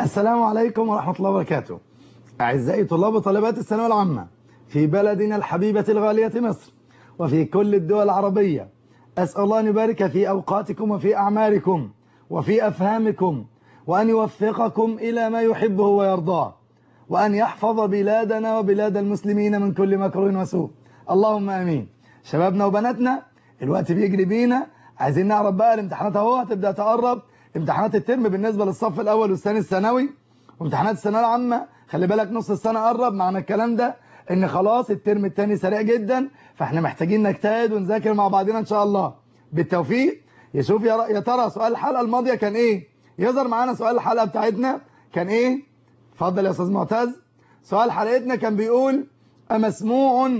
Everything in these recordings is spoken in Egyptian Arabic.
السلام عليكم ورحمة الله وبركاته أعزائي طلاب وطالبات الثانوية العامة في بلدنا الحبيبة الغالية مصر وفي كل الدول العربية أسأل الله أن يبارك في أوقاتكم وفي أعمالكم وفي أفهامكم وأن يوفقكم إلى ما يحبه ويرضاه وأن يحفظ بلادنا وبلاد المسلمين من كل مكروه وسوء اللهم أمين شبابنا وبناتنا الوقت بيجري بينا عايزين نعرف بقى الامتحانات اهو هتبدأ تقرب امتحانات الترم بالنسبة للصف الأول والثاني الثانوي وامتحانات الثانويه العامة خلي بالك نص السنة قرب معنى الكلام ده ان خلاص الترم الثاني سريع جدا فاحنا محتاجين نجتهد ونذاكر مع بعضنا ان شاء الله بالتوفيق يشوف يا, يا ترى سؤال الحلقة الماضية كان ايه يظهر معانا سؤال الحلقة بتاعتنا كان ايه اتفضل يا استاذ معتز سؤال حلقتنا كان بيقول أمسموع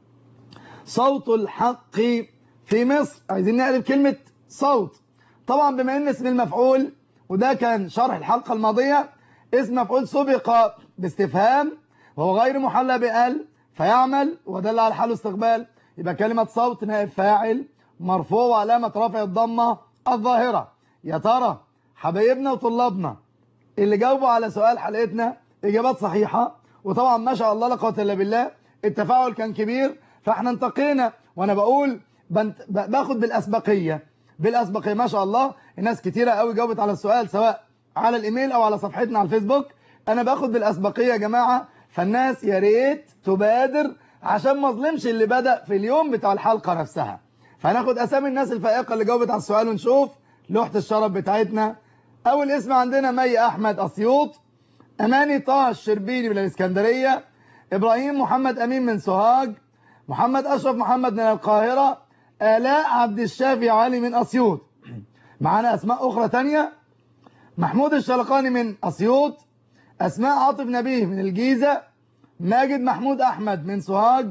صوت الحق في مصر عايزين نقلب كلمة صوت طبعا بما ان اسم المفعول وده كان شرح الحلقة الماضية اسم مفعول سبق باستفهام وهو غير محلى بال فيعمل ودل على حاله استقبال يبقى كلمة صوت نائب فاعل مرفوع وعلامة رفع الضمة الظاهرة يا ترى حبايبنا وطلابنا اللي جاوبوا على سؤال حلقتنا إجابات صحيحة وطبعا ما شاء الله لا قوه الا بالله التفاعل كان كبير فاحنا انتقينا وانا بقول بنت باخد بالاسبقيه بالاسبقيه ما شاء الله الناس كتيره قوي جاوبت على السؤال سواء على الايميل او على صفحتنا على الفيسبوك انا باخد بالاسبقيه يا جماعه فالناس يا ريت تبادر عشان ما اظلمش اللي بدا في اليوم بتاع الحلقه نفسها فهناخد اسامي الناس الفائقه اللي جاوبت على السؤال ونشوف لوحه الشرف بتاعتنا اول اسم عندنا مي احمد اسيوط اماني طه الشربيني من الاسكندريه ابراهيم محمد امين من سوهاج محمد اشرف محمد من القاهره الاء عبد الشافي علي من اسيوط معانا اسماء اخرى تانية محمود الشلقاني من اسيوط اسماء عاطف نبيه من الجيزه ماجد محمود احمد من سوهاج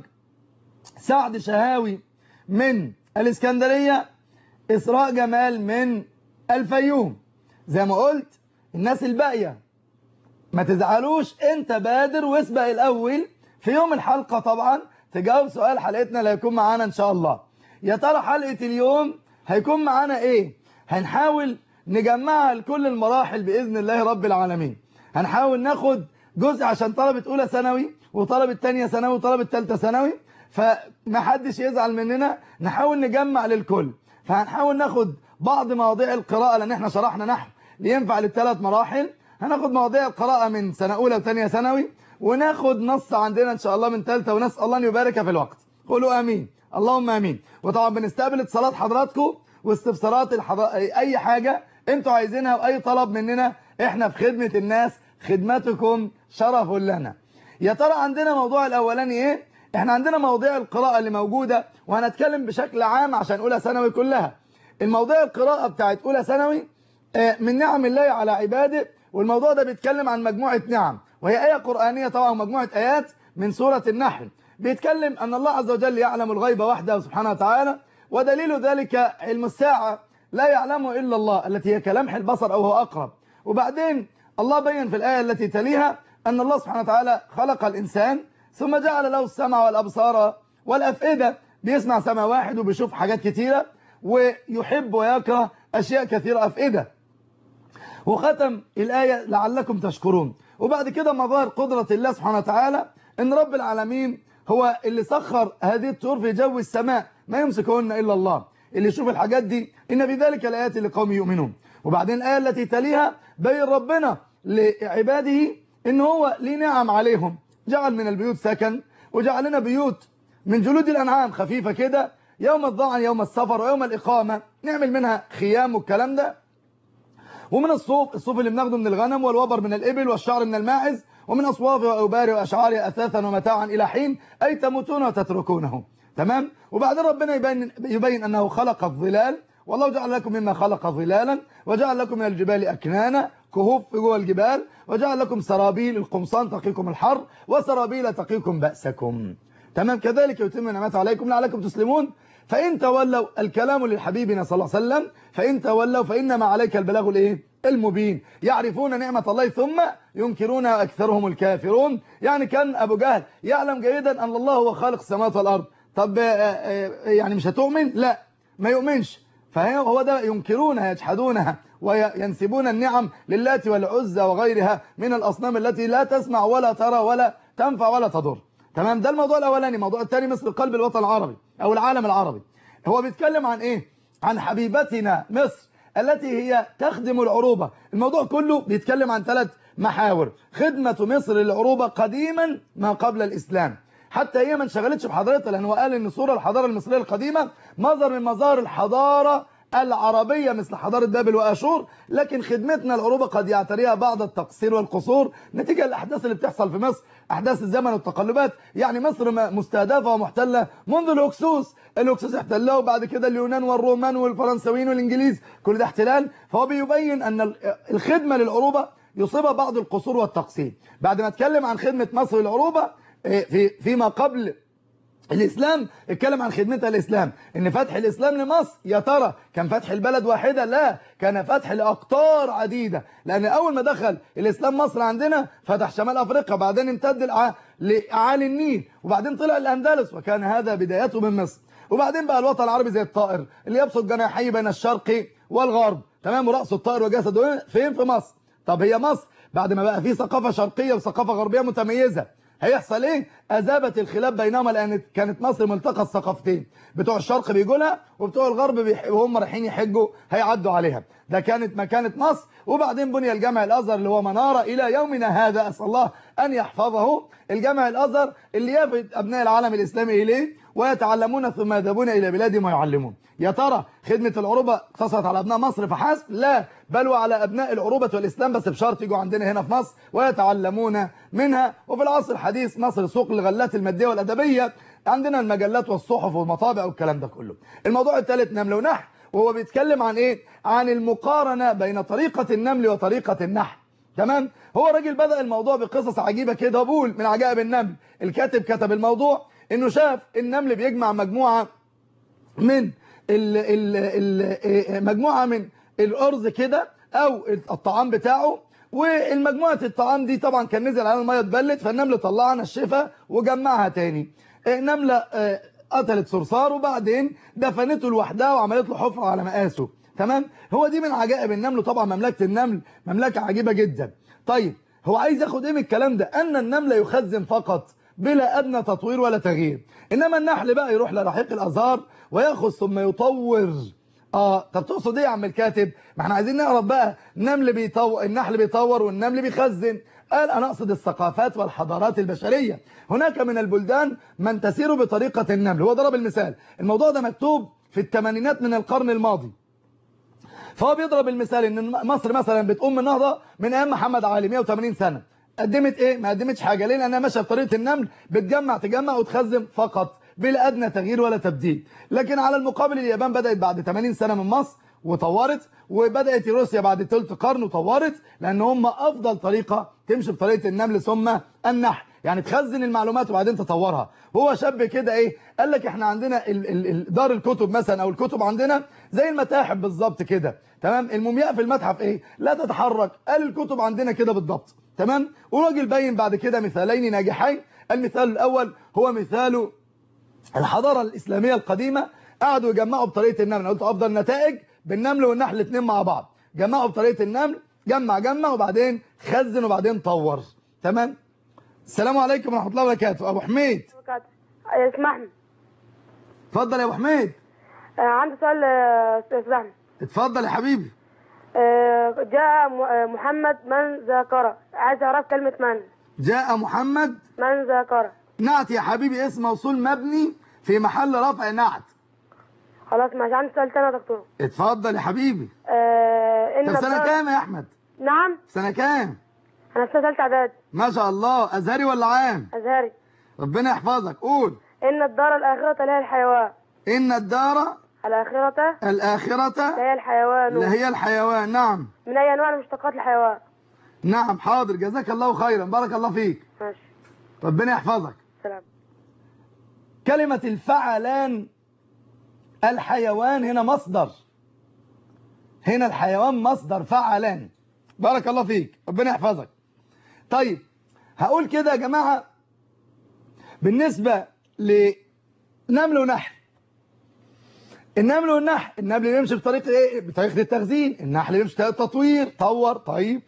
سعد شهاوي من الاسكندريه اسراء جمال من الفيوم زي ما قلت الناس الباقيه ما تزعلوش انت بادر واسبق الاول في يوم الحلقة طبعا تجاوب سؤال حلقتنا اللي هيكون معانا ان شاء الله يا ترى حلقة اليوم هيكون معانا ايه هنحاول نجمعها لكل المراحل بإذن الله رب العالمين هنحاول ناخد جزء عشان طلبة اولى ثانوي وطلبة تانية ثانوي وطلبة تالتة ثانوي فما حدش يزعل مننا نحاول نجمع للكل فهنحاول ناخد بعض مواضيع القراءة لان احنا شرحنا نحو لينفع للثلاث مراحل هناخد مواضيع القراءة من سنة أولى وثانيه ثانوي وناخد نص عندنا إن شاء الله من ثالثه ونسأل الله أن يبارك في الوقت قولوا آمين اللهم آمين وطبعا بنستقبل اتصالات حضراتكم واستفسارات الحض... أي حاجة انتوا عايزينها وأي طلب مننا احنا في خدمة الناس خدمتكم شرف لنا يا ترى عندنا موضوع الأولاني ايه احنا عندنا مواضيع القراءة اللي موجودة وهنتكلم بشكل عام عشان أولى ثانوي كلها الموضوع القراءة بتاعت أولى ثانوي من نعم الله على عباده والموضوع ده بيتكلم عن مجموعة نعم وهي آية قرآنية طبعا مجموعة آيات من سورة النحل بيتكلم أن الله عز وجل يعلم الغيب وحده سبحانه وتعالى ودليل ذلك علم الساعة لا يعلمه إلا الله التي هي كلمح البصر أو هو أقرب وبعدين الله بين في الآية التي تليها أن الله سبحانه وتعالى خلق الإنسان ثم جعل له السمع والأبصار والأفئدة بيسمع سمع واحد وبيشوف حاجات كتيرة ويحب ويكره أشياء كثيرة أفئدة وختم الآية لعلكم تشكرون وبعد كده مظاهر قدرة الله سبحانه وتعالى ان رب العالمين هو اللي سخر هذه الطيور في جو السماء ما يمسكهن إلا الله اللي يشوف الحاجات دي إن بذلك الآيات لقوم يؤمنون وبعدين الآية التي تليها بين ربنا لعباده إن هو ليه نعم عليهم جعل من البيوت سكن وجعل لنا بيوت من جلود الأنعام خفيفة كده يوم الضعن يوم السفر ويوم الإقامة نعمل منها خيام والكلام ده ومن الصوف الصوف اللي بناخده من الغنم والوبر من الإبل والشعر من الماعز ومن أصواف وأوبار وأشعار أثاثا ومتاعا إلى حين أي تموتون وتتركونه تمام وبعدين ربنا يبين, يبين أنه خلق الظلال والله جعل لكم مما خلق ظلالا وجعل لكم من الجبال أكنانا كهوف في جوه الجبال وجعل لكم سرابيل القمصان تقيكم الحر وسرابيل تقيكم بأسكم تمام كذلك يتم نعمته عليكم لعلكم تسلمون فإن تولوا الكلام لحبيبنا صلى الله عليه وسلم فإن تولوا فإنما عليك البلاغ الايه المبين يعرفون نعمة الله ثم ينكرونها أكثرهم الكافرون يعني كان أبو جهل يعلم جيدا أن الله هو خالق السماوات والأرض طب يعني مش هتؤمن لا ما يؤمنش فهو ده ينكرونها يجحدونها وينسبون النعم للات والعزى وغيرها من الأصنام التي لا تسمع ولا ترى ولا تنفع ولا تضر تمام ده الموضوع الأولاني الموضوع الثاني مصر قلب الوطن العربي أو العالم العربي هو بيتكلم عن إيه عن حبيبتنا مصر التي هي تخدم العروبة الموضوع كله بيتكلم عن ثلاث محاور خدمة مصر للعروبة قديما ما قبل الإسلام حتى هي ما انشغلتش بحضارتها لأنه قال إن صورة الحضارة المصرية القديمة مظهر من مظاهر الحضارة العربية مثل حضارة بابل وأشور لكن خدمتنا العروبة قد يعتريها بعض التقصير والقصور نتيجة الأحداث اللي بتحصل في مصر أحداث الزمن والتقلبات يعني مصر مستهدفة ومحتلة منذ الهكسوس الهكسوس احتلوه وبعد كده اليونان والرومان والفرنساويين والإنجليز كل ده احتلال فهو بيبين أن الخدمة للعروبة يصيبها بعض القصور والتقصير بعد ما اتكلم عن خدمة مصر للعروبة في فيما قبل الإسلام اتكلم عن خدمتها الإسلام إن فتح الإسلام لمصر يا ترى كان فتح البلد واحدة لا كان فتح لأقطار عديدة لأن أول ما دخل الإسلام مصر عندنا فتح شمال أفريقيا بعدين امتد لأعالي النيل وبعدين طلع الأندلس وكان هذا بدايته من مصر وبعدين بقى الوطن العربي زي الطائر اللي يبسط جناحيه بين الشرق والغرب تمام ورأسه الطائر وجسده فين في مصر طب هي مصر بعد ما بقى في ثقافة شرقية وثقافة غربية متميزة هيحصل ايه اذابت الخلاف بينهما لان كانت مصر ملتقى الثقافتين بتوع الشرق بيجوا لها وبتوع الغرب بيح... وهم رايحين يحجوا هيعدوا عليها ده كانت مكانه مصر وبعدين بني الجامع الازهر اللي هو مناره الى يومنا هذا اسال الله ان يحفظه الجامع الازهر اللي يفد ابناء العالم الاسلامي اليه ويتعلمون ثم يذهبون الى بلادهم ويعلمون يا ترى خدمه العروبه اقتصرت على ابناء مصر فحسب لا بل وعلى ابناء العروبه والاسلام بس بشرط يجوا عندنا هنا في مصر ويتعلمون منها وفي العصر الحديث مصر سوق للغلات الماديه والادبيه عندنا المجلات والصحف والمطابع والكلام ده كله الموضوع الثالث نمل ونحل وهو بيتكلم عن ايه عن المقارنه بين طريقه النمل وطريقه النحل تمام هو راجل بدأ الموضوع بقصص عجيبة كده بقول من عجائب النمل الكاتب كتب الموضوع انه شاف النمل بيجمع مجموعة من ال ال ال مجموعة من الأرز كده او الطعام بتاعه والمجموعة الطعام دي طبعا كان نزل على المية اتبلت فالنمل طلعها نشفها وجمعها تاني نملة قتلت صرصار وبعدين دفنته لوحدها وعملت له حفرة على مقاسه تمام هو دي من عجائب النمل طبعا مملكة النمل مملكة عجيبة جدا طيب هو عايز ياخد ايه من الكلام ده ان النمل يخزن فقط بلا ادنى تطوير ولا تغيير انما النحل بقى يروح لرحيق الازهار وياخذ ثم يطور اه طب تقصد ايه يا عم الكاتب ما احنا عايزين نعرف بقى النمل بيطور النحل بيطور والنمل بيخزن قال انا اقصد الثقافات والحضارات البشريه هناك من البلدان من تسير بطريقه النمل هو ضرب المثال الموضوع ده مكتوب في الثمانينات من القرن الماضي فهو بيضرب المثال ان مصر مثلا بتقوم النهضه من ايام محمد علي 180 سنه قدمت ايه ما قدمتش حاجه ليه لانها ماشيه بطريقه النمل بتجمع تجمع وتخزن فقط بلا ادنى تغيير ولا تبديل لكن على المقابل اليابان بدات بعد 80 سنه من مصر وطورت وبدات روسيا بعد ثلث قرن وطورت لان هم افضل طريقه تمشي بطريقه النمل ثم النحل يعني تخزن المعلومات وبعدين تطورها هو شاب كده ايه قال لك احنا عندنا ال ال ال دار الكتب مثلا او الكتب عندنا زي المتاحف بالظبط كده تمام المومياء في المتحف ايه لا تتحرك قال الكتب عندنا كده بالضبط تمام وراجل باين بعد كده مثالين ناجحين المثال الاول هو مثال الحضاره الاسلاميه القديمه قعدوا يجمعوا بطريقه النمل انا قلت افضل نتائج بالنمل والنحل الاثنين مع بعض جمعوا بطريقه النمل جمع جمع وبعدين خزن وبعدين طور تمام السلام عليكم ورحمه الله وبركاته ابو حميد اسمحني اتفضل يا ابو حميد آه، عندي سؤال آه، استاذ احمد اتفضل يا حبيبي آه، جاء م- آه، محمد من ذكر عايز اعرف كلمة من جاء محمد من ذكر نعت يا حبيبي اسم موصول مبني في محل رفع نعت خلاص ماشي عندي سؤال تاني يا دكتور اتفضل يا حبيبي آه، ان طب سنه الدار- كام يا احمد نعم سنه كام انا في سنة ثالثة اعداد ما شاء الله ازهري ولا عام ازهري ربنا يحفظك قول ان الدار الاخرة لها الحيوان ان الدار الاخرة الاخره لها الحيوان لهي الحيوان نعم من اي انواع مشتقات الحيوان نعم حاضر جزاك الله خيرا بارك الله فيك ماشي ربنا يحفظك سلام كلمة الفعلان الحيوان هنا مصدر هنا الحيوان مصدر فعلان بارك الله فيك ربنا يحفظك طيب هقول كده يا جماعة بالنسبة لنمل ونحل النمل والنحل النمل يمشي بطريقه ايه بطريقه التخزين النحل يمشي بطريقه التطوير طور طيب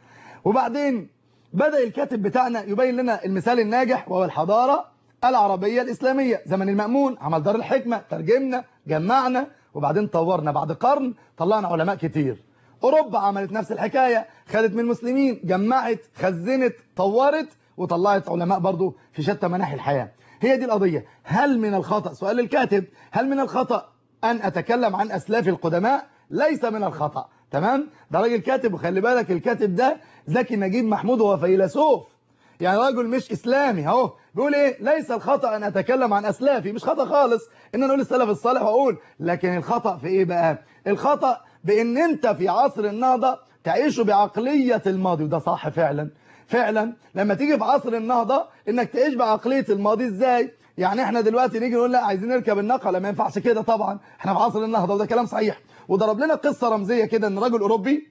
وبعدين بدأ الكاتب بتاعنا يبين لنا المثال الناجح وهو الحضارة العربية الإسلامية زمن المأمون عمل دار الحكمة ترجمنا جمعنا وبعدين طورنا بعد قرن طلعنا علماء كتير أوروبا عملت نفس الحكاية خدت من المسلمين جمعت خزنت طورت وطلعت علماء برضو في شتى مناحي الحياة هي دي القضية هل من الخطأ سؤال الكاتب هل من الخطأ أن أتكلم عن أسلاف القدماء ليس من الخطأ تمام ده راجل كاتب وخلي بالك الكاتب ده زكي نجيب محمود هو فيلسوف يعني راجل مش اسلامي اهو بيقول ايه ليس الخطا ان اتكلم عن اسلافي مش خطا خالص ان انا اقول السلف الصالح واقول لكن الخطا في ايه بقى الخطا بان انت في عصر النهضه تعيش بعقليه الماضي وده صح فعلا فعلا لما تيجي في عصر النهضه انك تعيش بعقليه الماضي ازاي يعني احنا دلوقتي نيجي نقول لا عايزين نركب الناقه لا ما ينفعش كده طبعا احنا في عصر النهضه وده كلام صحيح وضرب لنا قصه رمزيه كده ان رجل اوروبي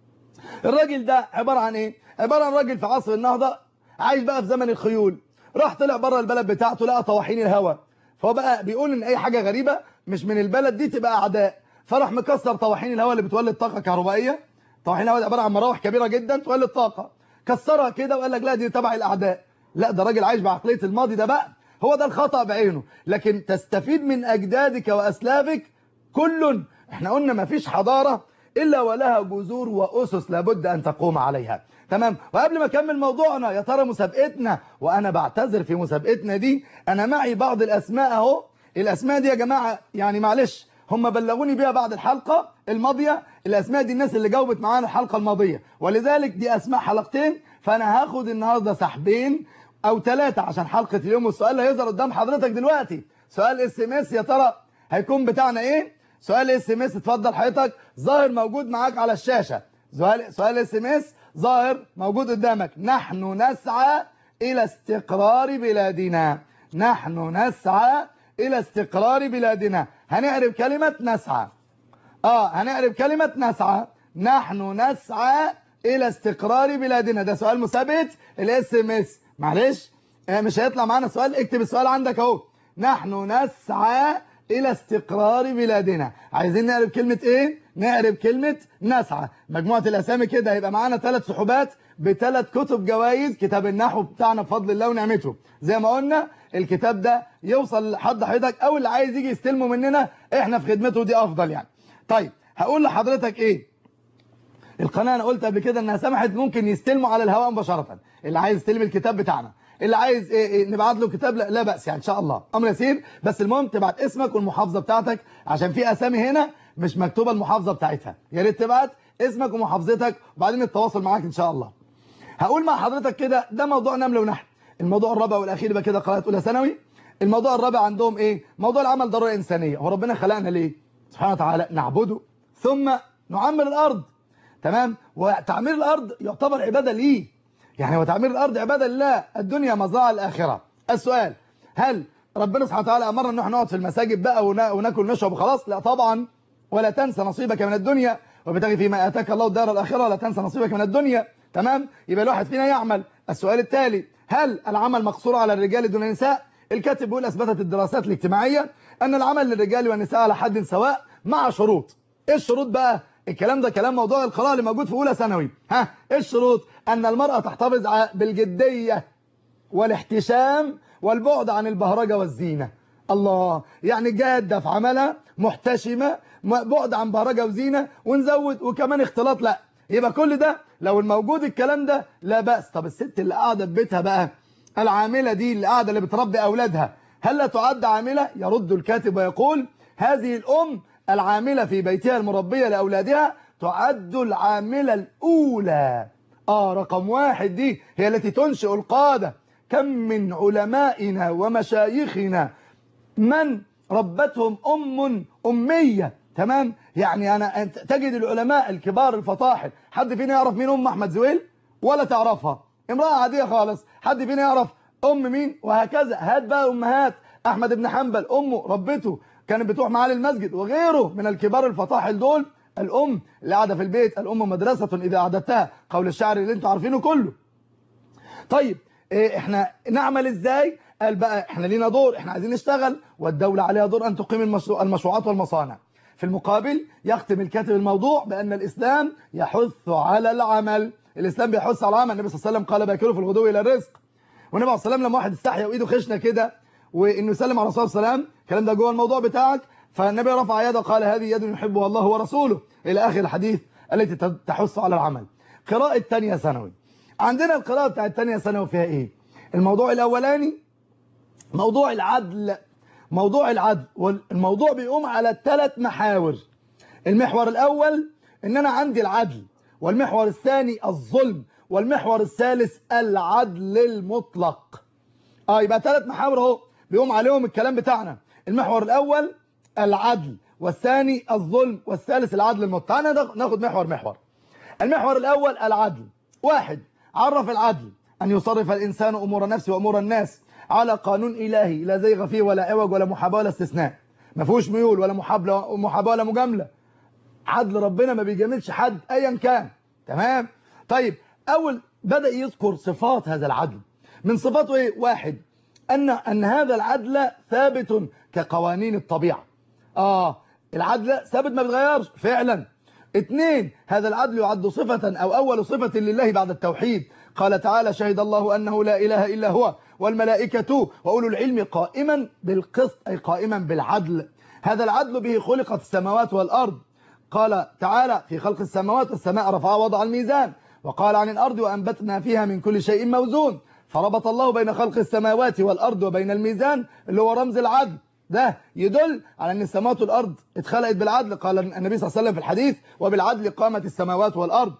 الراجل ده عبارة عن ايه عبارة عن راجل في عصر النهضة عايش بقى في زمن الخيول راح طلع بره البلد بتاعته لقى طواحين الهواء فهو بقى بيقول ان اي حاجة غريبة مش من البلد دي تبقى اعداء فراح مكسر طواحين الهواء اللي بتولد طاقة كهربائية طواحين الهواء عبارة عن مراوح كبيرة جدا تولد طاقة كسرها كده وقال لك لا دي تبع الاعداء لا ده راجل عايش بعقلية الماضي ده بقى هو ده الخطأ بعينه لكن تستفيد من اجدادك واسلافك كل احنا قلنا مفيش حضارة إلا ولها جذور وأسس لابد أن تقوم عليها تمام وقبل ما أكمل موضوعنا يا ترى مسابقتنا وأنا بعتذر في مسابقتنا دي أنا معي بعض الأسماء أهو الأسماء دي يا جماعة يعني معلش هم بلغوني بيها بعد الحلقة الماضية الأسماء دي الناس اللي جاوبت معانا الحلقة الماضية ولذلك دي أسماء حلقتين فأنا هاخد النهاردة سحبين أو ثلاثة عشان حلقة اليوم والسؤال اللي هيظهر قدام حضرتك دلوقتي سؤال اس ام اس يا ترى هيكون بتاعنا ايه سؤال اس ام اس اتفضل حضرتك ظاهر موجود معاك على الشاشة سؤال سؤال اس ام اس ظاهر موجود قدامك نحن نسعى إلى استقرار بلادنا نحن نسعى إلى استقرار بلادنا هنعرف كلمة نسعى اه هنعرف كلمة نسعى نحن نسعى إلى استقرار بلادنا ده سؤال مثبت الاس ام اس معلش آه مش هيطلع معانا سؤال اكتب السؤال عندك اهو نحن نسعى إلى استقرار بلادنا عايزين نعرف كلمة إيه؟ نعرف كلمة نسعى مجموعة الأسامي كده هيبقى معانا ثلاث سحوبات بثلاث كتب جوائز كتاب النحو بتاعنا بفضل الله ونعمته زي ما قلنا الكتاب ده يوصل لحد حضرتك أو اللي عايز يجي يستلمه مننا إحنا في خدمته دي أفضل يعني طيب هقول لحضرتك إيه القناة أنا قلت قبل كده إنها سمحت ممكن يستلموا على الهواء مباشرة اللي عايز يستلم الكتاب بتاعنا اللي عايز إيه إيه نبعت له كتاب لا, لا بأس يعني إن شاء الله أمر يسير بس المهم تبعت اسمك والمحافظة بتاعتك عشان في أسامي هنا مش مكتوبة المحافظة بتاعتها يا ريت تبعت اسمك ومحافظتك وبعدين التواصل معاك إن شاء الله هقول مع حضرتك كده ده موضوع نمل ونحل الموضوع الرابع والأخير بقى كده قراءة أولى ثانوي الموضوع الرابع عندهم إيه موضوع العمل ضرورة إنسانية هو ربنا خلقنا ليه سبحانه وتعالى نعبده ثم نعمر الأرض تمام وتعمير الأرض يعتبر عبادة ليه يعني وتعمير الأرض عبادة لله الدنيا مزرعة الآخرة السؤال هل ربنا سبحانه وتعالى أمرنا ان احنا نقعد في المساجد بقى وناكل ونشرب وخلاص لا طبعا ولا تنسى نصيبك من الدنيا وبتغي فيما آتاك الله الدار الآخرة لا تنسى نصيبك من الدنيا تمام يبقى الواحد فينا يعمل السؤال التالي هل العمل مقصور على الرجال دون النساء الكاتب بيقول أثبتت الدراسات الاجتماعية أن العمل للرجال والنساء على حد سواء مع شروط ايه الشروط بقى الكلام ده كلام موضوع القراءة اللي موجود في أولى ثانوي ها ايه الشروط أن المرأة تحتفظ بالجدية والاحتشام والبعد عن البهرجة والزينة الله يعني جادة في عملها محتشمة بعد عن بهرجة وزينة ونزود وكمان اختلاط لا يبقى كل ده لو الموجود الكلام ده لا بأس طب الست اللي قاعدة في بيتها بقى العاملة دي اللي قاعدة اللي بتربي أولادها هل لا تعد عاملة يرد الكاتب ويقول هذه الأم العاملة في بيتها المربية لأولادها تعد العاملة الأولى آه رقم واحد دي هي التي تنشئ القادة كم من علمائنا ومشايخنا من ربتهم أم أمية تمام يعني أنا تجد العلماء الكبار الفطاحل حد فينا يعرف مين أم أحمد زويل ولا تعرفها امرأة عادية خالص حد فينا يعرف أم مين وهكذا هات بقى أمهات أحمد بن حنبل أمه ربته كانت بتروح معاه للمسجد وغيره من الكبار الفطاحل دول الأم اللي قاعدة في البيت الأم مدرسة إذا أعددتها قول الشعر اللي انتوا عارفينه كله طيب إيه احنا نعمل ازاي قال بقى احنا لينا دور احنا عايزين نشتغل والدولة عليها دور ان تقيم المشروع المشروعات والمصانع في المقابل يختم الكاتب الموضوع بان الاسلام يحث على العمل الاسلام بيحث على العمل النبي صلى الله عليه وسلم قال باكلوا في الغدو الى الرزق والنبي عليه الصلاه والسلام لما واحد استحيا وايده خشنه كده وانه يسلم على الرسول صلى الله عليه وسلم الكلام ده جوه الموضوع بتاعك فالنبي رفع يده قال هذه يد يحبها الله ورسوله الى اخر الحديث التي تحث على العمل قراءه ثانيه ثانوي عندنا القراءه بتاعت ثانيه ثانوي فيها ايه الموضوع الاولاني موضوع العدل موضوع العدل والموضوع بيقوم على ثلاث محاور المحور الاول ان انا عندي العدل والمحور الثاني الظلم والمحور الثالث العدل المطلق اه يبقى ثلاث محاور اهو بيقوم عليهم الكلام بتاعنا المحور الاول العدل والثاني الظلم والثالث العدل المطلق تعالى ناخد محور محور المحور الاول العدل واحد عرف العدل ان يصرف الانسان امور نفسه وامور الناس على قانون الهي لا زيغ فيه ولا عوج ولا محاباه ولا استثناء ما فيهوش ميول ولا محاباه محاباه ولا مجامله عدل ربنا ما بيجاملش حد ايا كان تمام طيب اول بدا يذكر صفات هذا العدل من صفاته ايه واحد ان ان هذا العدل ثابت كقوانين الطبيعه اه العدل ثابت ما بيتغيرش فعلا اثنين هذا العدل يعد صفة او اول صفة لله بعد التوحيد قال تعالى شهد الله انه لا اله الا هو والملائكة واولو العلم قائما بالقسط اي قائما بالعدل هذا العدل به خلقت السماوات والارض قال تعالى في خلق السماوات والسماء رفع وضع الميزان وقال عن الأرض وأنبتنا فيها من كل شيء موزون فربط الله بين خلق السماوات والأرض وبين الميزان اللي هو رمز العدل ده يدل على أن السماوات والأرض اتخلقت بالعدل قال النبي صلى الله عليه وسلم في الحديث وبالعدل قامت السماوات والأرض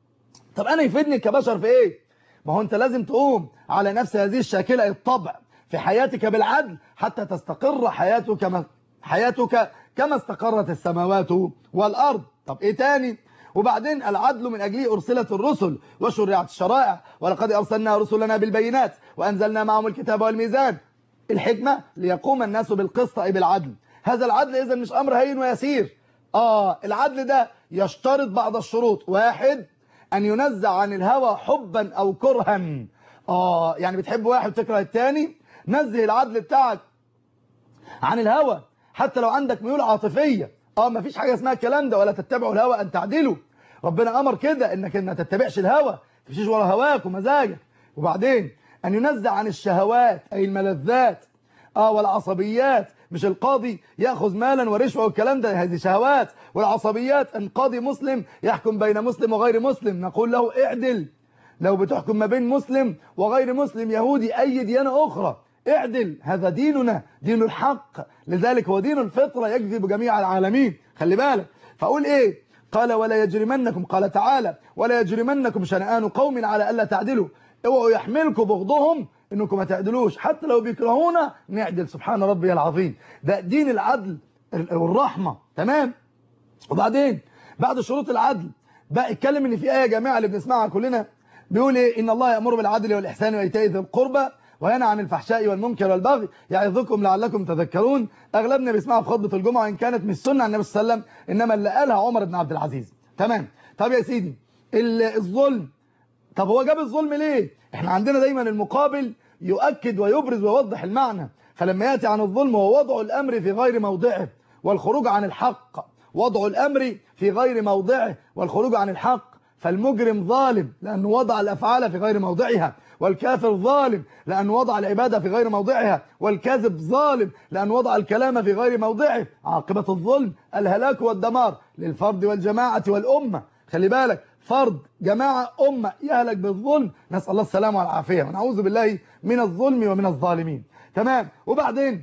طب أنا يفيدني كبشر في إيه ما هو أنت لازم تقوم على نفس هذه الشاكلة الطبع في حياتك بالعدل حتى تستقر حياتك كما حياتك كما استقرت السماوات والأرض طب إيه تاني وبعدين العدل من أجله أرسلت الرسل وشرعت الشرائع ولقد أرسلنا رسلنا بالبينات وأنزلنا معهم الكتاب والميزان الحكمة ليقوم الناس بالقسط أي بالعدل هذا العدل إذا مش أمر هين ويسير آه العدل ده يشترط بعض الشروط واحد أن ينزع عن الهوى حبا أو كرها آه يعني بتحب واحد وتكره التاني نزه العدل بتاعك عن الهوى حتى لو عندك ميول عاطفية اه ما فيش حاجة اسمها الكلام ده ولا تتبعوا الهوى ان تعدلوا ربنا امر كده انك ما تتبعش الهوى تمشيش ورا هواك ومزاجك وبعدين ان ينزع عن الشهوات اي الملذات اه والعصبيات مش القاضي ياخذ مالا ورشوه والكلام ده هذه شهوات والعصبيات ان قاضي مسلم يحكم بين مسلم وغير مسلم نقول له اعدل لو بتحكم ما بين مسلم وغير مسلم يهودي اي ديانه اخرى اعدل هذا ديننا دين الحق لذلك هو دين الفطرة يجذب جميع العالمين خلي بالك فأقول ايه قال ولا يجرمنكم قال تعالى ولا يجرمنكم شنآن قوم على ألا تعدلوا اوعوا يحملكم بغضهم انكم ما تعدلوش حتى لو بيكرهونا نعدل سبحان ربي العظيم ده دين العدل والرحمة تمام وبعدين بعد شروط العدل بقى اتكلم ان في آية جماعة اللي بنسمعها كلنا بيقول ايه ان الله يأمر بالعدل والإحسان وإيتاء ذي القربى وينهى عن الفحشاء والمنكر والبغي يعظكم لعلكم تذكرون اغلبنا بيسمعها في خطبه الجمعه ان كانت مش سنه عن النبي صلى الله عليه وسلم انما اللي قالها عمر بن عبد العزيز تمام طب يا سيدي الظلم طب هو جاب الظلم ليه احنا عندنا دايما المقابل يؤكد ويبرز ويوضح المعنى فلما ياتي عن الظلم هو وضع الامر في غير موضعه والخروج عن الحق وضع الامر في غير موضعه والخروج عن الحق فالمجرم ظالم لانه وضع الافعال في غير موضعها والكافر ظالم لأن وضع العبادة في غير موضعها والكاذب ظالم لأن وضع الكلام في غير موضعه عاقبة الظلم الهلاك والدمار للفرد والجماعة والأمة خلي بالك فرد جماعة أمة يهلك بالظلم نسأل الله السلامة والعافية ونعوذ بالله من الظلم ومن الظالمين تمام وبعدين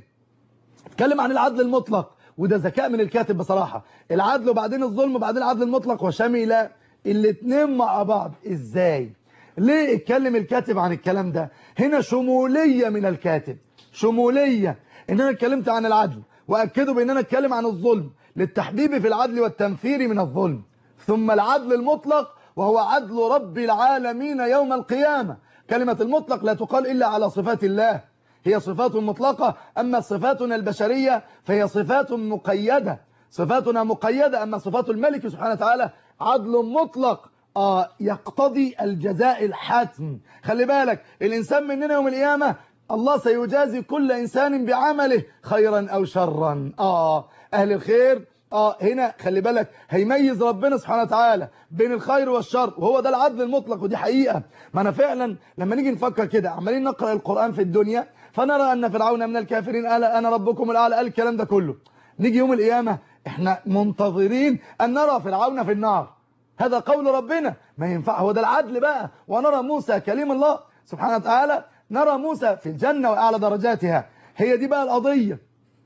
اتكلم عن العدل المطلق وده ذكاء من الكاتب بصراحة العدل وبعدين الظلم وبعدين العدل المطلق وشمل الاثنين مع بعض ازاي ليه اتكلم الكاتب عن الكلام ده هنا شمولية من الكاتب شمولية ان انا اتكلمت عن العدل واكدوا بان انا اتكلم عن الظلم للتحبيب في العدل والتنفير من الظلم ثم العدل المطلق وهو عدل رب العالمين يوم القيامة كلمة المطلق لا تقال إلا على صفات الله هي صفات مطلقة أما صفاتنا البشرية فهي صفات مقيدة صفاتنا مقيدة أما صفات الملك سبحانه وتعالى عدل مطلق آه يقتضي الجزاء الحتم خلي بالك الإنسان مننا يوم القيامة الله سيجازي كل إنسان بعمله خيرا أو شرا آه أهل الخير آه هنا خلي بالك هيميز ربنا سبحانه وتعالى بين الخير والشر وهو ده العدل المطلق ودي حقيقة ما أنا فعلا لما نيجي نفكر كده عمالين نقرأ القرآن في الدنيا فنرى أن فرعون من الكافرين قال أنا ربكم الأعلى قال الكلام ده كله نيجي يوم القيامة احنا منتظرين أن نرى فرعون في النار هذا قول ربنا ما ينفع هو ده العدل بقى ونرى موسى كليم الله سبحانه وتعالى نرى موسى في الجنة وأعلى درجاتها هي دي بقى القضية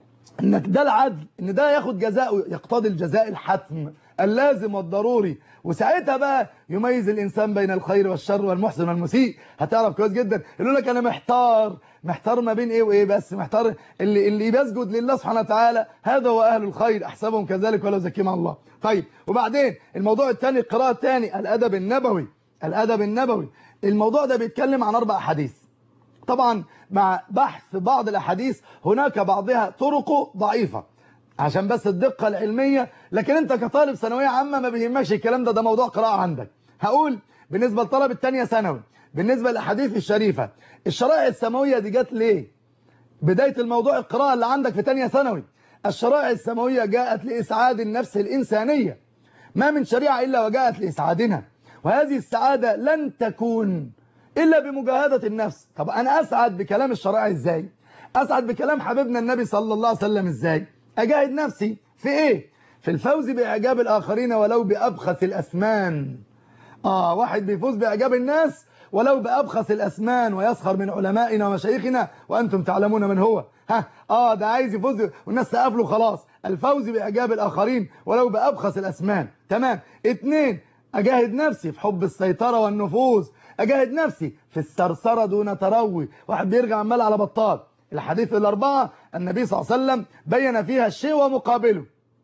انك ده العدل ان ده ياخد جزاء يقتضي الجزاء الحتم اللازم والضروري وساعتها بقى يميز الانسان بين الخير والشر والمحسن والمسيء هتعرف كويس جدا يقول لك انا محتار محتار ما بين ايه وايه بس محتار اللي اللي بيسجد لله سبحانه وتعالى هذا هو اهل الخير احسبهم كذلك ولا زكيهم الله طيب وبعدين الموضوع الثاني القراءه الثاني الادب النبوي الادب النبوي الموضوع ده بيتكلم عن اربع احاديث طبعا مع بحث بعض الأحاديث هناك بعضها طرقه ضعيفة عشان بس الدقة العلمية لكن انت كطالب ثانوية عامة ما بيهمكش الكلام ده ده موضوع قراءة عندك هقول بالنسبة لطلب الثانية ثانوي بالنسبة للأحاديث الشريفة الشرائع السماوية دي جت ليه بداية الموضوع القراءة اللي عندك في ثانية ثانوي الشرائع السماوية جاءت لإسعاد النفس الإنسانية ما من شريعة إلا وجاءت لإسعادنا وهذه السعادة لن تكون إلا بمجاهدة النفس طب أنا أسعد بكلام الشرائع إزاي أسعد بكلام حبيبنا النبي صلى الله عليه وسلم إزاي أجاهد نفسي في إيه في الفوز بإعجاب الآخرين ولو بأبخس الأثمان آه واحد بيفوز بإعجاب الناس ولو بأبخس الأسمان ويسخر من علمائنا ومشايخنا وأنتم تعلمون من هو ها آه ده عايز يفوز والناس تقابله خلاص الفوز بإعجاب الآخرين ولو بأبخس الأسمان تمام اتنين أجاهد نفسي في حب السيطرة والنفوذ أجاهد نفسي في الثرثرة دون تروي واحد بيرجع عمال على بطال الحديث الأربعة النبي صلى الله عليه وسلم بين فيها الشيء ومقابله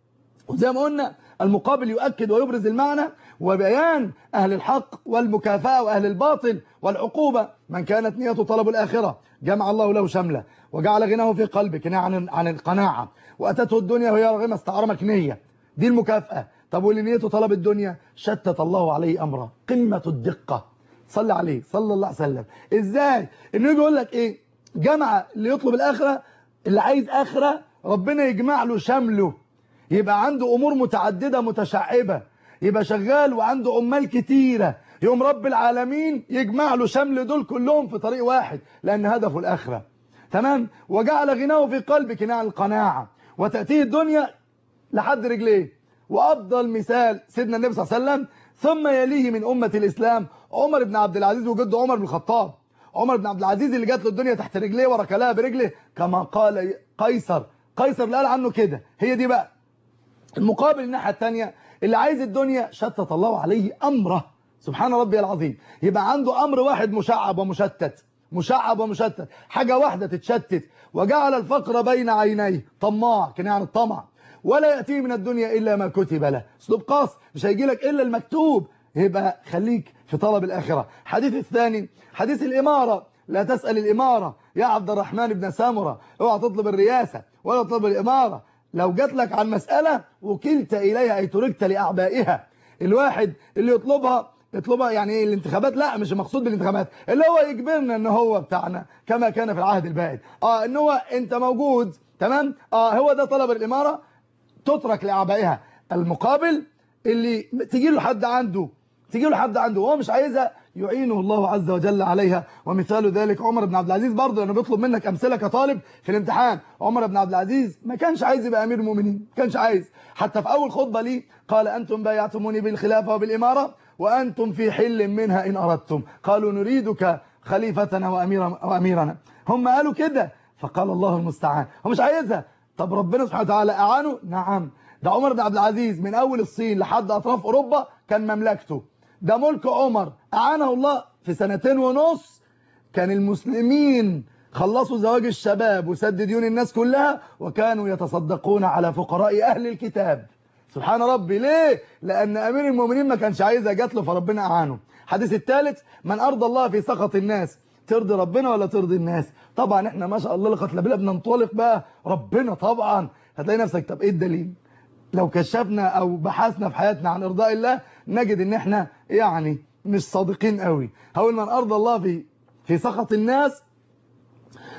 وزي ما قلنا المقابل يؤكد ويبرز المعنى وبيان أهل الحق والمكافأة وأهل الباطل والعقوبة من كانت نيته طلب الآخرة جمع الله له شمله وجعل غناه في قلبه كناية عن عن القناعة وأتته الدنيا وهي راغمة استعرمك نية دي المكافأة طب واللي نيته طلب الدنيا شتت الله عليه أمره قمة الدقة صلى عليه صلى الله عليه وسلم ازاي انه يجي يقول لك ايه جمع اللي يطلب الاخره اللي عايز اخره ربنا يجمع له شمله يبقى عنده امور متعدده متشعبه يبقى شغال وعنده عمال كتيره يوم رب العالمين يجمع له شمل دول كلهم في طريق واحد لان هدفه الاخره تمام وجعل غناه في قلبك ناع القناعه وتاتيه الدنيا لحد رجليه وافضل مثال سيدنا النبي صلى الله عليه وسلم ثم يليه من امه الاسلام عمر بن عبد العزيز وجده عمر بن الخطاب عمر بن عبد العزيز اللي جات له الدنيا تحت رجليه وركلها برجله كما قال قيصر قيصر اللي قال عنه كده هي دي بقى المقابل الناحيه الثانيه اللي عايز الدنيا شتت الله عليه امره سبحان ربي العظيم يبقى عنده امر واحد مشعب ومشتت مشعب ومشتت حاجه واحده تتشتت وجعل الفقر بين عينيه طماع كان يعني الطمع ولا ياتيه من الدنيا الا ما كتب له اسلوب قاص مش هيجي لك الا المكتوب يبقى خليك في طلب الآخرة حديث الثاني حديث الإمارة لا تسأل الإمارة يا عبد الرحمن بن سامرة اوعى تطلب الرياسة ولا تطلب الإمارة لو جات لك عن مسألة وكلت إليها أي تركت لأعبائها الواحد اللي يطلبها يطلبها يعني ايه الانتخابات لا مش مقصود بالانتخابات اللي هو يجبرنا ان هو بتاعنا كما كان في العهد البائد اه ان هو انت موجود تمام اه هو ده طلب الإمارة تترك لأعبائها المقابل اللي تجي له حد عنده تجي له حد عنده وهو مش عايزها يعينه الله عز وجل عليها ومثال ذلك عمر بن عبد العزيز برضه لانه بيطلب منك امثله كطالب في الامتحان عمر بن عبد العزيز ما كانش عايز يبقى امير المؤمنين ما كانش عايز حتى في اول خطبه ليه قال انتم بايعتموني بالخلافه وبالاماره وانتم في حل منها ان اردتم قالوا نريدك خليفتنا واميرا واميرنا هم قالوا كده فقال الله المستعان هو مش عايزها طب ربنا سبحانه وتعالى اعانه نعم ده عمر بن عبد العزيز من اول الصين لحد اطراف اوروبا كان مملكته ده ملك عمر أعانه الله في سنتين ونص كان المسلمين خلصوا زواج الشباب وسد ديون الناس كلها وكانوا يتصدقون على فقراء أهل الكتاب سبحان ربي ليه؟ لأن أمير المؤمنين ما كانش عايزها جات له فربنا أعانه حديث الثالث من أرضى الله في سخط الناس ترضي ربنا ولا ترضي الناس طبعا احنا ما شاء الله لقد لبلا بننطلق بقى ربنا طبعا هتلاقي نفسك طب ايه الدليل لو كشفنا او بحثنا في حياتنا عن ارضاء الله نجد ان احنا يعني مش صادقين قوي هقول من ارضى الله في في سخط الناس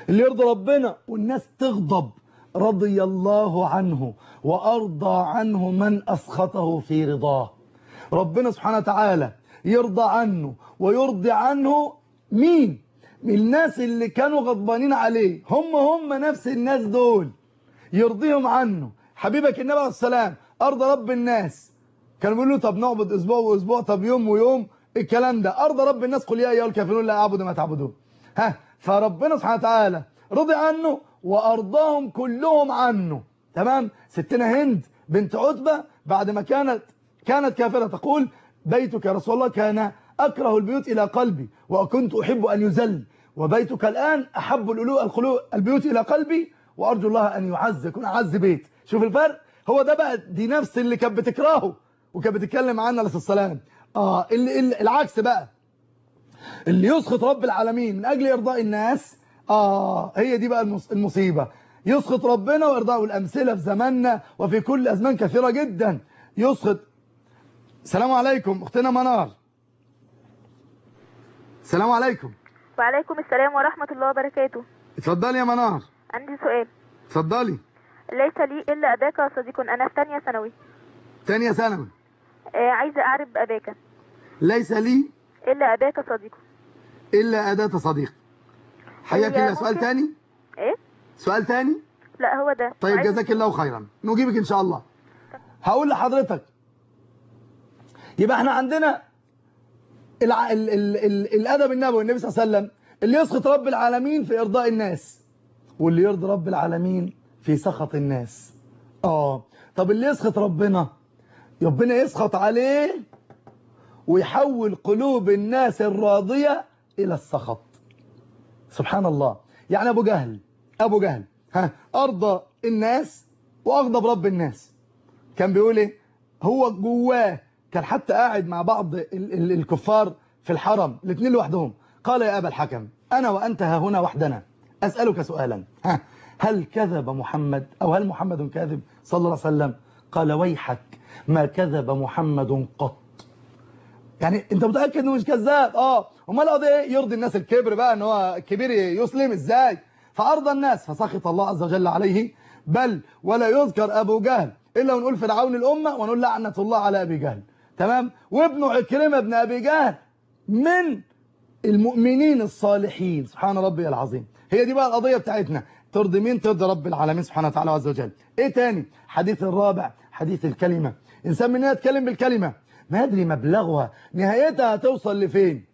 اللي يرضي ربنا والناس تغضب رضي الله عنه وأرضى عنه من أسخطه في رضاه ربنا سبحانه وتعالى يرضى عنه ويرضي عنه مين من الناس اللي كانوا غضبانين عليه هم هم نفس الناس دول يرضيهم عنه حبيبك النبي عليه السلام أرضى رب الناس كانوا بيقولوا طب نعبد أسبوع وأسبوع طب يوم ويوم الكلام ده أرضى رب الناس قل يا أيها الكافرون لا أعبد ما تعبدون ها فربنا سبحانه وتعالى رضي عنه وأرضاهم كلهم عنه تمام ستنا هند بنت عتبة بعد ما كانت كانت كافرة تقول بيتك يا رسول الله كان أكره البيوت إلى قلبي وكنت أحب أن يزل وبيتك الآن أحب القلوب البيوت إلى قلبي وأرجو الله أن يعز يكون أعز بيت شوف الفرق هو ده بقى دي نفس اللي كانت بتكرهه وكانت بتتكلم عنه عليه السلام آه اللي اللي العكس بقى اللي يسخط رب العالمين من أجل إرضاء الناس آه هي دي بقى المصيبة يسخط ربنا وإرضاء الأمثلة في زماننا وفي كل أزمان كثيرة جدا يسخط السلام عليكم أختنا منار السلام عليكم وعليكم السلام ورحمة الله وبركاته اتفضلي يا منار عندي سؤال اتفضلي ليس لي إلا أباك يا صديق أنا في تانية ثانوي تانية ثانوي آه عايزة أعرف أباك ليس لي إلا أباك صديق إلا أداة صديق حياك هي الله سؤال ممكن- تاني إيه؟ سؤال تاني لا هو ده طيب عايزة- جزاك الله خيرا نجيبك ان شاء الله هقول لحضرتك يبقى احنا عندنا الع... ال... ال... ال... الادب النبوي النبي صلى الله عليه وسلم اللي يسخط رب العالمين في ارضاء الناس واللي يرضي رب العالمين في سخط الناس اه طب اللي يسخط ربنا ربنا يسخط عليه ويحول قلوب الناس الراضية الى السخط سبحان الله يعني ابو جهل ابو جهل ها ارضى الناس واغضب رب الناس كان بيقول ايه هو جواه كان حتى قاعد مع بعض ال ال الكفار في الحرم الاثنين لوحدهم قال يا ابا الحكم انا وانت ها هنا وحدنا اسالك سؤالا ها هل كذب محمد او هل محمد كاذب صلى الله عليه وسلم قال ويحك ما كذب محمد قط يعني انت متاكد انه مش كذاب اه امال قضيه ايه يرضي الناس الكبر بقى ان هو كبير يسلم ازاي فارضى الناس فسخط الله عز وجل عليه بل ولا يذكر ابو جهل الا ونقول فرعون الامه ونقول لعنه الله على ابي جهل تمام وابن عكرمه ابن ابي جهل من المؤمنين الصالحين سبحان ربي العظيم هي دي بقى القضيه بتاعتنا ترضي مين ترضي رب العالمين سبحانه وتعالى عز وجل ايه تاني حديث الرابع حديث الكلمه انسان مننا يتكلم بالكلمه ما يدري مبلغها نهايتها هتوصل لفين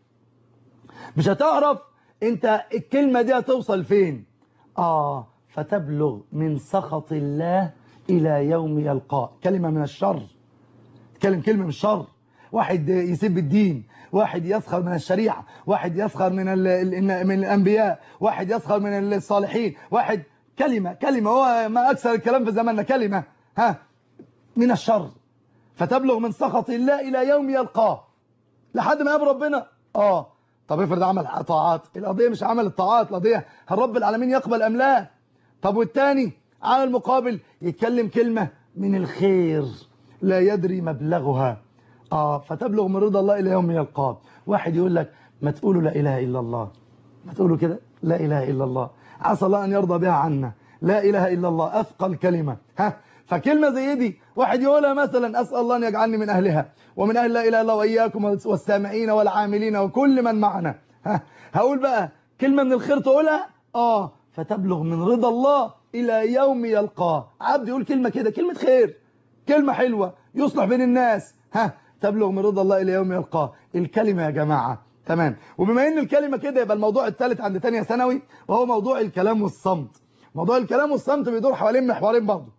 مش هتعرف انت الكلمة دي هتوصل فين اه فتبلغ من سخط الله الى يوم يلقاه كلمة من الشر تكلم كلمة من الشر واحد يسب الدين واحد يسخر من الشريعة واحد يسخر من ال- ال- من الأنبياء واحد يسخر من الصالحين واحد كلمة كلمة هو ما أكثر الكلام في زماننا كلمة ها من الشر فتبلغ من سخط الله إلى يوم يلقاه لحد ما يقابل ربنا اه طب افرض عمل طاعات القضية مش عمل الطاعات القضية هل رب العالمين يقبل أم لا طب والتاني على المقابل يتكلم كلمة من الخير لا يدري مبلغها اه فتبلغ من رضا الله إلى يوم يلقاه واحد يقول لك ما تقولوا لا إله إلا الله ما تقولوا كده لا إله إلا الله عسى الله أن يرضى بها عنا لا إله إلا الله أثقل كلمة ها فكلمة زي دي واحد يقولها مثلا أسأل الله أن يجعلني من أهلها ومن أهل لا إله إلا الله وإياكم والسامعين والعاملين وكل من معنا ها هقول بقى كلمة من الخير تقولها آه فتبلغ من رضا الله إلى يوم يلقاه عبد يقول كلمة كده كلمة خير كلمة حلوة يصلح بين الناس ها تبلغ من رضا الله إلى يوم يلقاه الكلمة يا جماعة تمام وبما ان الكلمة كده يبقى الموضوع الثالث عند تانية ثانوي وهو موضوع الكلام والصمت موضوع الكلام والصمت بيدور حوالين محورين برضه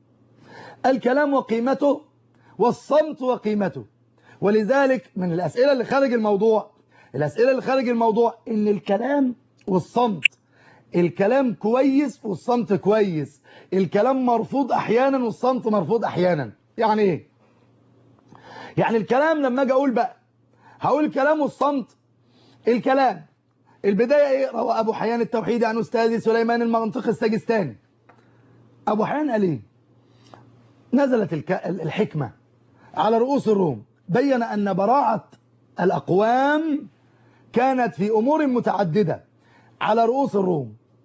الكلام وقيمته والصمت وقيمته ولذلك من الأسئلة اللي خارج الموضوع الأسئلة اللي خارج الموضوع إن الكلام والصمت الكلام كويس والصمت كويس الكلام مرفوض أحيانا والصمت مرفوض أحيانا يعني إيه؟ يعني الكلام لما أجي أقول بقى هقول الكلام والصمت الكلام البداية إيه؟ روى أبو حيان التوحيدي عن أستاذي سليمان المنطق السجستاني أبو حيان قال إيه؟ نزلت الك... الحكمة على رؤوس الروم بين أن براعة الأقوام كانت في أمور متعددة على رؤوس الروم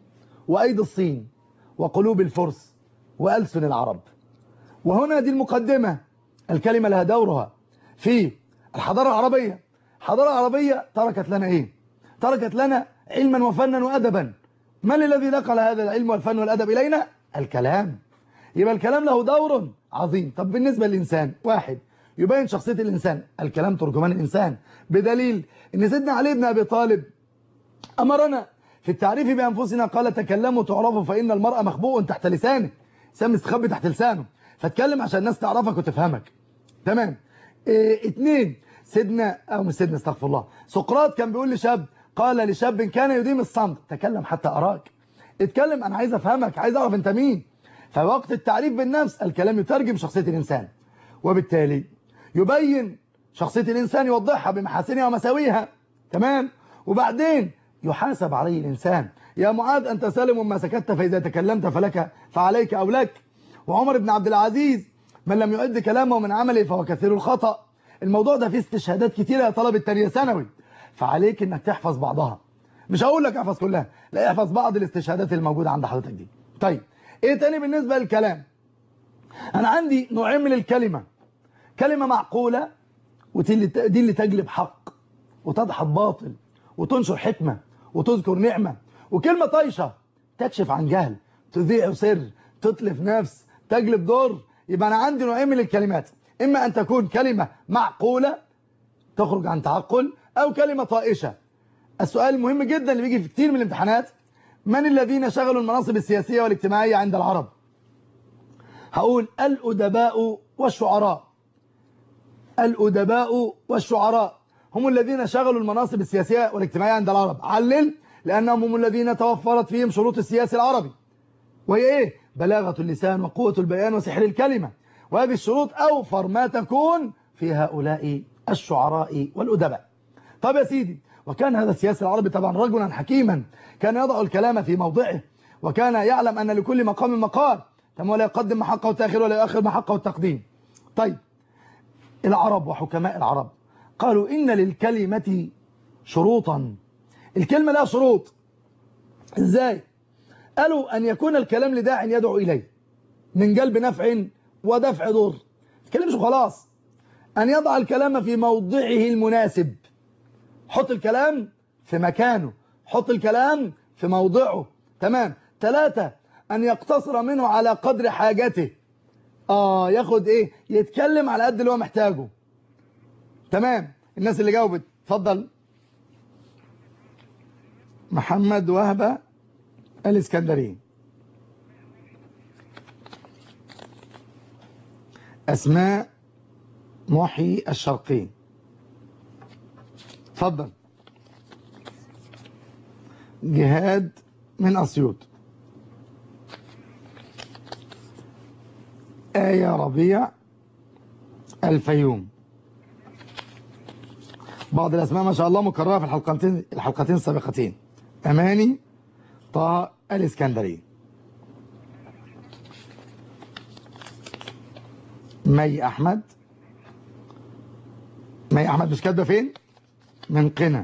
وأيدي الصين وقلوب الفرس وألسن العرب وهنا دي المقدمة الكلمة لها دورها في الحضارة العربية الحضارة العربية تركت لنا إيه تركت لنا علما وفنا وأدبا من الذي نقل هذا العلم والفن والأدب إلينا الكلام يبقى الكلام له دور عظيم طب بالنسبة للإنسان واحد يبين شخصية الإنسان الكلام ترجمان الإنسان بدليل ان سيدنا علي بن أبي طالب أمرنا في التعريف بأنفسنا قال تكلموا تعرفوا فإن المرأة مخبوء تحت لسانه سام مستخبي تحت لسانه فاتكلم عشان الناس تعرفك وتفهمك تمام اه اتنين سيدنا أو مش سيدنا استغفر الله سقراط كان بيقول لشاب قال لشاب كان يديم الصمت تكلم حتى أراك اتكلم أنا عايز أفهمك عايز أعرف أنت مين فوقت التعريف بالنفس الكلام يترجم شخصية الإنسان وبالتالي يبين شخصية الإنسان يوضحها بمحاسنها ومساويها تمام وبعدين يحاسب عليه الإنسان يا معاذ أنت سالم ما سكت فإذا تكلمت فلك فعليك أو لك وعمر بن عبد العزيز من لم يؤد كلامه من عمله فهو كثير الخطأ الموضوع ده فيه استشهادات كتيرة يا طلب التانية ثانوي فعليك انك تحفظ بعضها مش هقول لك احفظ كلها لا احفظ بعض الاستشهادات الموجودة عند حضرتك دي طيب ايه تاني بالنسبة للكلام انا عندي نوعين من الكلمة كلمة معقولة ودي اللي دي اللي تجلب حق وتدحض باطل وتنشر حكمة وتذكر نعمة وكلمة طايشة تكشف عن جهل تذيع سر تتلف نفس تجلب دور يبقى أنا عندي نوعين من الكلمات إما أن تكون كلمة معقولة تخرج عن تعقل أو كلمة طائشة السؤال المهم جدا اللي بيجي في كتير من الامتحانات من الذين شغلوا المناصب السياسية والاجتماعية عند العرب هقول الأدباء والشعراء الأدباء والشعراء هم الذين شغلوا المناصب السياسية والاجتماعية عند العرب علل لأنهم هم الذين توفرت فيهم شروط السياسي العربي وهي إيه؟ بلاغة اللسان وقوة البيان وسحر الكلمة وهذه الشروط أوفر ما تكون في هؤلاء الشعراء والأدباء طب يا سيدي وكان هذا السياسي العربي طبعا رجلا حكيما كان يضع الكلام في موضعه وكان يعلم أن لكل مقام مقال تم ولا يقدم ما حقه التأخير ولا يؤخر ما حقه التقديم طيب العرب وحكماء العرب قالوا إن للكلمة شروطا الكلمة لها شروط ازاي قالوا أن يكون الكلام لداع يدعو إليه من جلب نفع ودفع ضر تكلمش خلاص أن يضع الكلام في موضعه المناسب حط الكلام في مكانه حط الكلام في موضعه تمام ثلاثة أن يقتصر منه على قدر حاجته آه ياخد إيه يتكلم على قد اللي هو محتاجه تمام الناس اللي جاوبت اتفضل محمد وهبة الاسكندري أسماء محي الشرقي اتفضل جهاد من أسيوط آية ربيع الفيوم بعض الأسماء ما شاء الله مكررة في الحلقتين الحلقتين السابقتين أماني طه الإسكندري مي أحمد مي أحمد مش كاتبه فين من قنا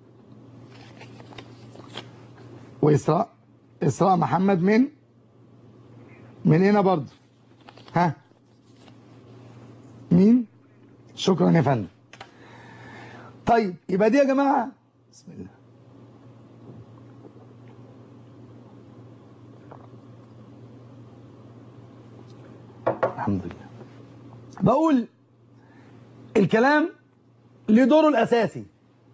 وإسراء إسراء محمد من من هنا برضه ها مين شكرا يا فندم طيب يبقى دي يا جماعة بسم الله الحمد لله بقول الكلام لدوره الأساسي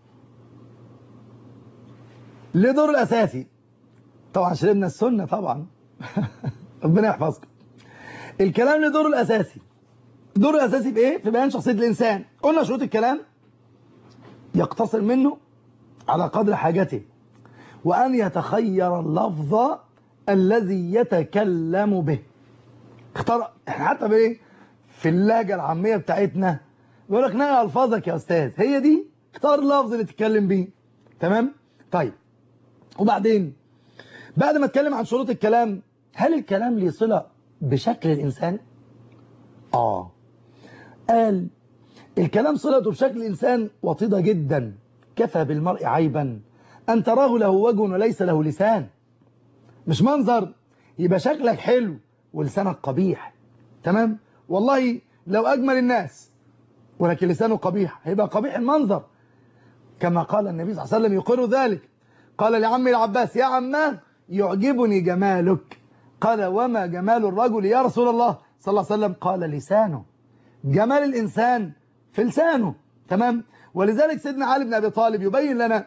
لدوره الأساسي طبعا شربنا السنة طبعا ربنا يحفظكم الكلام لدوره الأساسي دوره الأساسي في إيه؟ في بيان شخصية الإنسان قلنا شروط الكلام يقتصر منه على قدر حاجته وأن يتخير اللفظ الذي يتكلم به اختار احنا حتى بايه في اللهجه العاميه بتاعتنا بيقول لك نقي الفاظك يا استاذ هي دي اختار اللفظ اللي تتكلم بيه تمام طيب وبعدين بعد ما اتكلم عن شروط الكلام هل الكلام ليه صله بشكل الانسان اه قال الكلام صلته بشكل الانسان وطيده جدا كفى بالمرء عيبا ان تراه له وجه وليس له لسان مش منظر يبقى شكلك حلو ولسانك قبيح تمام والله لو أجمل الناس ولكن لسانه قبيح هيبقى قبيح المنظر كما قال النبي صلى الله عليه وسلم يقر ذلك قال لعمي العباس يا عماه يعجبني جمالك قال وما جمال الرجل يا رسول الله صلى الله عليه وسلم قال لسانه جمال الإنسان في لسانه تمام ولذلك سيدنا علي بن أبي طالب يبين لنا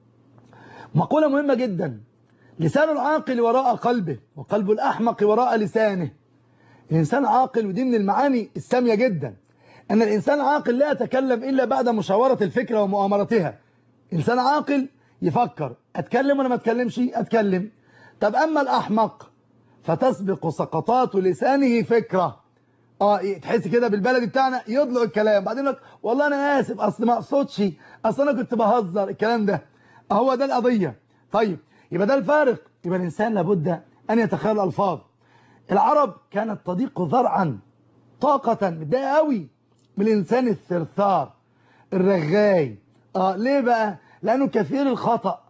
مقولة مهمة جدا لسان العاقل وراء قلبه وقلب الأحمق وراء لسانه الإنسان عاقل ودي من المعاني السامية جدا أن الإنسان عاقل لا يتكلم إلا بعد مشاورة الفكرة ومؤامرتها إنسان عاقل يفكر أتكلم ولا ما أتكلمش أتكلم طب أما الأحمق فتسبق سقطات لسانه فكرة اه تحس كده بالبلدي بتاعنا يضلق الكلام بعدين لك والله انا اسف اصل ما اقصدش اصل انا كنت بهزر الكلام ده هو ده القضيه طيب يبقى ده الفارق يبقى الانسان لابد ان يتخيل الالفاظ العرب كانت تضيق ذرعا طاقه متضايقه قوي من الانسان الثرثار الرغاي اه ليه بقى لانه كثير الخطا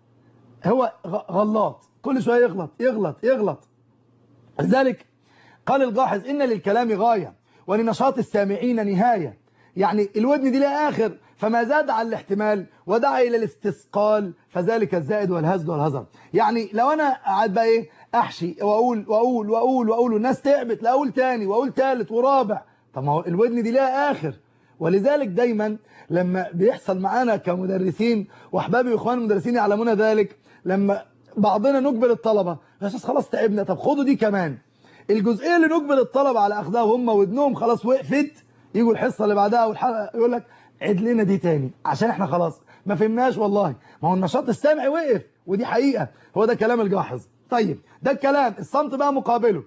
هو غلط كل شويه يغلط يغلط يغلط لذلك قال الجاحظ إن للكلام غاية ولنشاط السامعين نهاية يعني الودن دي لها آخر فما زاد عن الاحتمال ودعا إلى الاستثقال فذلك الزائد والهزل والهزر يعني لو أنا قاعد بقى إيه أحشي وأقول وأقول وأقول وأقول والناس تعبت لا أقول تاني وأقول تالت ورابع طب ما هو الودن دي لها آخر ولذلك دايما لما بيحصل معانا كمدرسين وأحبابي وإخواني المدرسين يعلمون ذلك لما بعضنا نجبر الطلبة يا أستاذ خلاص تعبنا طب خدوا دي كمان الجزئيه اللي نجبر الطلبه على اخذها وهم ودنهم خلاص وقفت يجوا الحصه اللي بعدها والحلقه يقول لك عيد لنا دي تاني عشان احنا خلاص ما فهمناش والله ما هو النشاط السمعي وقف ودي حقيقه هو ده كلام الجاحظ طيب ده الكلام الصمت بقى مقابله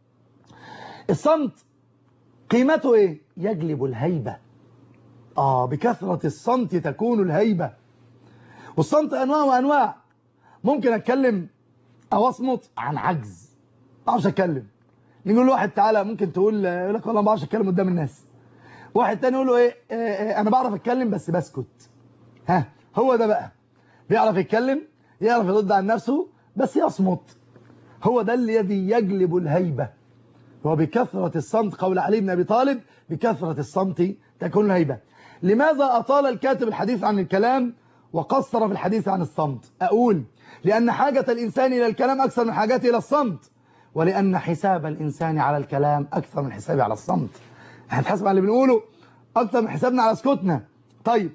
الصمت قيمته ايه يجلب الهيبه اه بكثره الصمت تكون الهيبه والصمت انواع وانواع ممكن اتكلم او اصمت عن عجز ما اعرفش اتكلم نقول له واحد تعالى ممكن تقول يقول لك والله ما بعرفش اتكلم قدام الناس واحد تاني يقول له ايه, إيه, إيه انا بعرف اتكلم بس بسكت ها هو ده بقى بيعرف يتكلم يعرف يرد عن نفسه بس يصمت هو ده الذي يجلب الهيبة هو بكثرة الصمت قول علي بن أبي طالب بكثرة الصمت تكون الهيبة لماذا أطال الكاتب الحديث عن الكلام وقصر في الحديث عن الصمت أقول لأن حاجة الإنسان إلى الكلام أكثر من حاجته إلى الصمت ولأن حساب الإنسان على الكلام أكثر من حسابه على الصمت احنا بنحسب على اللي بنقوله أكثر من حسابنا على سكوتنا طيب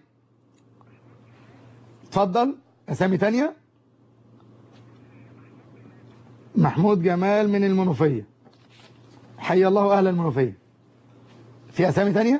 اتفضل أسامي تانية محمود جمال من المنوفية حي الله أهل المنوفية في أسامي تانية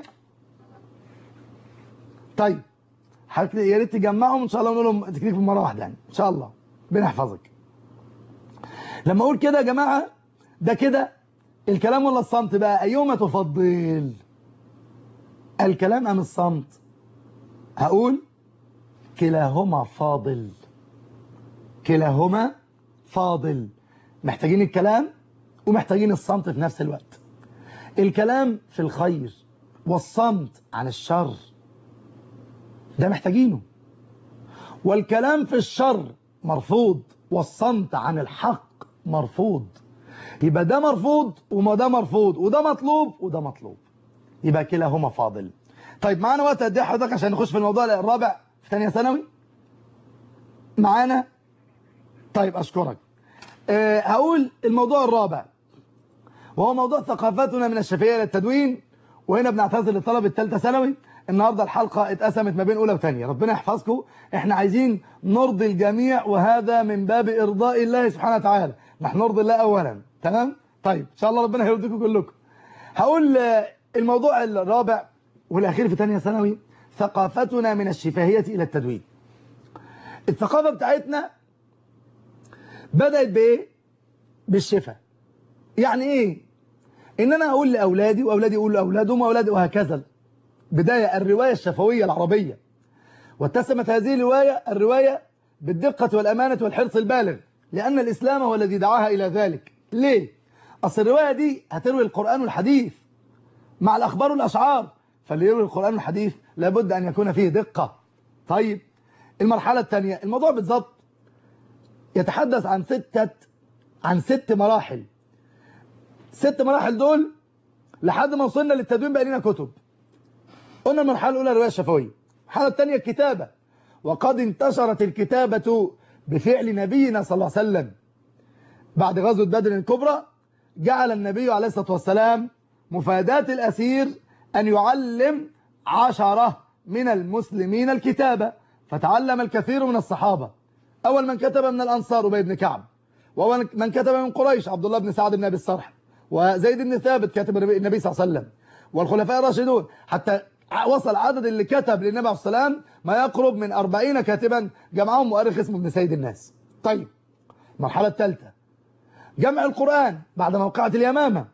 طيب حضرتك يا ريت تجمعهم ان شاء الله ونقول لهم تكليف مره واحده يعني ان شاء الله بنحفظك لما اقول كده يا جماعه ده كده الكلام ولا الصمت بقى ايهما تفضل الكلام ام الصمت هقول كلاهما فاضل كلاهما فاضل محتاجين الكلام ومحتاجين الصمت في نفس الوقت الكلام في الخير والصمت عن الشر ده محتاجينه والكلام في الشر مرفوض والصمت عن الحق مرفوض يبقى ده مرفوض وما ده مرفوض وده مطلوب وده مطلوب يبقى كلاهما فاضل طيب معانا وقت قد ايه حضرتك عشان نخش في الموضوع الرابع في ثانيه ثانوي معانا طيب اشكرك أه هقول الموضوع الرابع وهو موضوع ثقافتنا من الشافعيه للتدوين وهنا بنعتذر لطلبه ثالثه ثانوي النهاردة الحلقة اتقسمت ما بين أولى وثانية ربنا يحفظكم احنا عايزين نرضي الجميع وهذا من باب إرضاء الله سبحانه وتعالى نحن نرضي الله أولا تمام طيب إن شاء الله ربنا هيرضيكم كلكم هقول الموضوع الرابع والأخير في ثانية ثانوي ثقافتنا من الشفاهية إلى التدوين الثقافة بتاعتنا بدأت بإيه بالشفا يعني إيه إن أنا أقول لأولادي وأولادي يقولوا لأولادهم وأولادي وهكذا بداية الرواية الشفوية العربية واتسمت هذه الرواية الرواية بالدقة والأمانة والحرص البالغ لأن الإسلام هو الذي دعاها إلى ذلك ليه؟ أصل الرواية دي هتروي القرآن والحديث مع الأخبار والأشعار فاللي يروي القرآن والحديث لابد أن يكون فيه دقة طيب المرحلة الثانية الموضوع بالضبط يتحدث عن ستة عن ست مراحل ست مراحل دول لحد ما وصلنا للتدوين بقى لنا كتب قلنا المرحله الاولى الروايه الشفويه المرحله الثانيه الكتابه وقد انتشرت الكتابه بفعل نبينا صلى الله عليه وسلم بعد غزوه بدر الكبرى جعل النبي عليه الصلاه والسلام مفادات الاسير ان يعلم عشره من المسلمين الكتابه فتعلم الكثير من الصحابه اول من كتب من الانصار ابي بن كعب وأول من كتب من قريش عبد الله بن سعد بن ابي الصرح وزيد بن ثابت كاتب النبي صلى الله عليه وسلم والخلفاء الراشدون حتى وصل عدد اللي كتب للنبي عليه الصلاه والسلام ما يقرب من 40 كاتبا جمعهم مؤرخ اسمه ابن سيد الناس طيب المرحله الثالثه جمع القرآن بعد موقعة اليمامة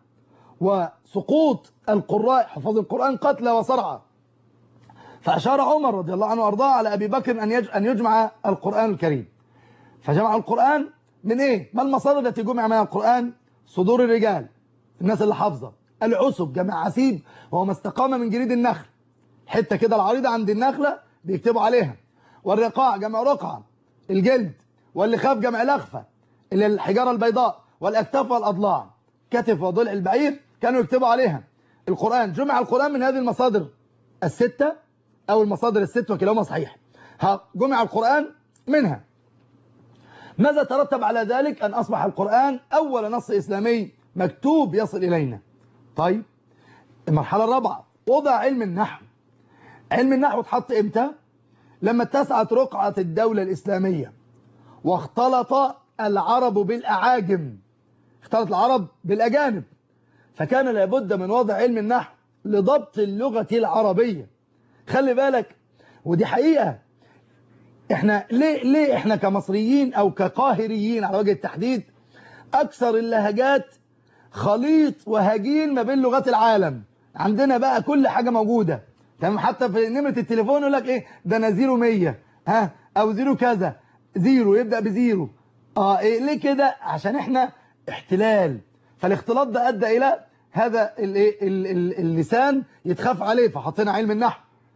وسقوط القراء حفظ القرآن قتلى وصرعى فأشار عمر رضي الله عنه وأرضاه على أبي بكر أن أن يجمع القرآن الكريم فجمع القرآن من إيه؟ ما المصادر التي جمع منها القرآن؟ صدور الرجال الناس اللي حافظة العسب جمع عسيب وهو ما استقام من جريد النخل حتة كده العريضة عند النخلة بيكتبوا عليها والرقاع جمع رقعة الجلد واللخاف جمع لخفة اللي الحجارة البيضاء والأكتاف والأضلاع كتف وضلع البعير كانوا يكتبوا عليها القرآن جمع القرآن من هذه المصادر الستة أو المصادر الست وكلاهما صحيح جمع القرآن منها ماذا ترتب على ذلك أن أصبح القرآن أول نص إسلامي مكتوب يصل إلينا طيب المرحلة الرابعة وضع علم النحو علم النحو اتحط إمتى لما اتسعت رقعة الدولة الإسلامية واختلط العرب بالأعاجم اختلط العرب بالأجانب فكان لابد من وضع علم النحو لضبط اللغة العربية خلي بالك ودي حقيقة احنا ليه ليه احنا كمصريين او كقاهريين على وجه التحديد اكثر اللهجات خليط وهجين ما بين لغات العالم عندنا بقى كل حاجة موجودة تمام حتى في نمرة التليفون يقول لك ايه ده انا زيرو مية ها او زيرو كذا زيرو يبدأ بزيرو اه ايه ليه كده عشان احنا احتلال فالاختلاط ده ادى الى هذا الايه اللسان يتخاف عليه فحطينا علم النحو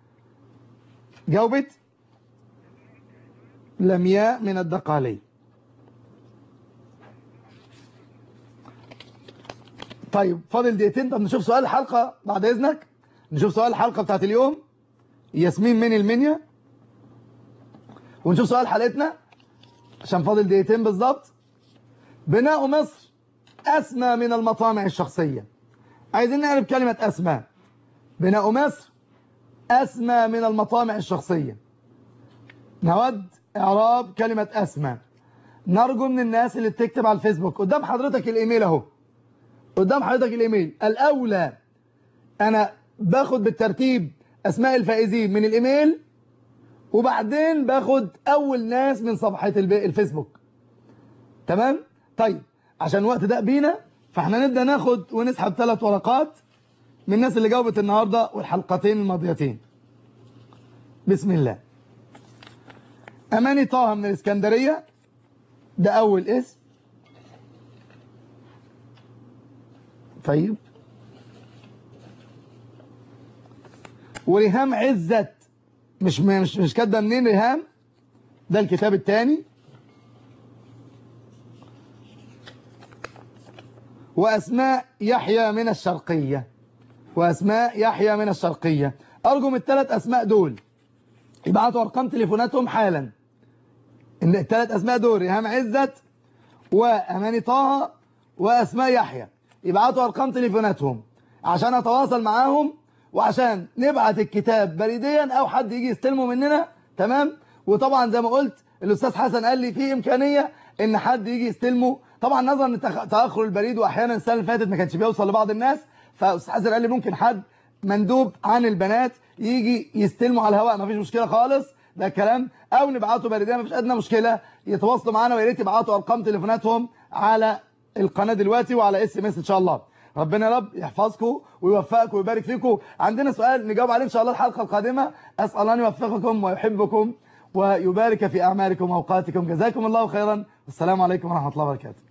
جاوبت لمياء من الدقالي طيب فاضل دقيقتين طب نشوف سؤال الحلقة بعد اذنك نشوف سؤال الحلقة بتاعت اليوم ياسمين من المنيا ونشوف سؤال حلقتنا عشان فاضل دقيقتين بالظبط بناء مصر أسمى من المطامع الشخصية عايزين نعرف كلمة أسمى بناء مصر أسمى من المطامع الشخصية نود إعراب كلمة أسمى نرجو من الناس اللي بتكتب على الفيسبوك قدام حضرتك الإيميل أهو قدام حضرتك الإيميل الأولى أنا باخد بالترتيب أسماء الفائزين من الإيميل وبعدين باخد أول ناس من صفحة الفيسبوك تمام؟ طيب عشان الوقت ده بينا فاحنا نبدأ ناخد ونسحب ثلاث ورقات من الناس اللي جاوبت النهاردة والحلقتين الماضيتين بسم الله أماني طه من الإسكندرية ده أول اسم طيب وريهام عزت مش مش مش كاتبه منين ريهام ده الكتاب الثاني وأسماء يحيى من الشرقية وأسماء يحيى من الشرقية أرجو من الثلاث أسماء دول يبعتوا أرقام تليفوناتهم حالا إن الثلاث أسماء دول ريهام عزت وأماني طه وأسماء يحيى يبعتوا أرقام تليفوناتهم عشان أتواصل معاهم وعشان نبعت الكتاب بريديا أو حد يجي يستلمه مننا تمام وطبعا زي ما قلت الأستاذ حسن قال لي في إمكانية إن حد يجي يستلمه طبعا نظرا لتأخر البريد وأحيانا السنة اللي فاتت ما كانش بيوصل لبعض الناس فأستاذ حسن قال لي ممكن حد مندوب عن البنات يجي يستلموا على الهواء مفيش مشكلة خالص ده كلام او نبعته بريديا مفيش ادنى مشكلة يتواصلوا معانا ويا ريت يبعتوا ارقام تليفوناتهم على القناة دلوقتي وعلى اس ام اس ان شاء الله ربنا يا رب يحفظكم ويوفقكم ويبارك فيكم عندنا سؤال نجاوب عليه ان شاء الله الحلقة القادمة اسال ان يوفقكم ويحبكم ويبارك في اعمالكم واوقاتكم جزاكم الله خيرا والسلام عليكم ورحمة الله وبركاته